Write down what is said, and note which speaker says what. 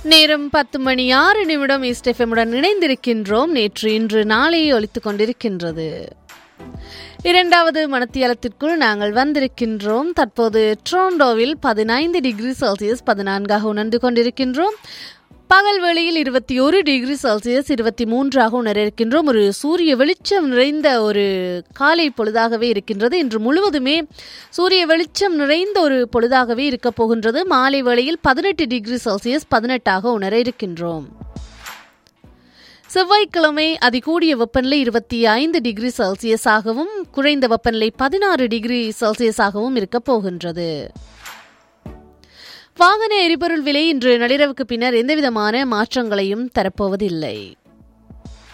Speaker 1: நேரம் பத்து மணி ஆறு நிமிடம் ஈஸ்டெஃபமுடன் இணைந்திருக்கின்றோம் நேற்று இன்று நாளை ஒலித்துக் கொண்டிருக்கின்றது இரண்டாவது மணத்தியாலத்திற்குள் நாங்கள் வந்திருக்கின்றோம் தற்போது ட்ரோண்டோவில் பதினைந்து டிகிரி செல்சியஸ் பதினான்காக உணர்ந்து கொண்டிருக்கின்றோம் பகல் வேளையில் இருபத்தி ஒரு டிகிரி செல்சியஸ் இருபத்தி மூன்றாக உணர இருக்கின்றோம் ஒரு சூரிய வெளிச்சம் நிறைந்த ஒரு காலை பொழுதாகவே இருக்கின்றது இன்று முழுவதுமே சூரிய வெளிச்சம் நிறைந்த ஒரு பொழுதாகவே இருக்கப் போகின்றது மாலை வேளையில் பதினெட்டு டிகிரி செல்சியஸ் பதினெட்டாக உணர இருக்கின்றோம் செவ்வாய்க்கிழமை அதிகூடிய வெப்பநிலை இருபத்தி ஐந்து டிகிரி செல்சியஸாகவும் குறைந்த வெப்பநிலை பதினாறு டிகிரி செல்சியஸாகவும் இருக்கப் போகின்றது வாகன எரிபொருள் விலை இன்று நள்ளிரவுக்கு பின்னர் எந்தவிதமான மாற்றங்களையும் தரப்போவதில்லை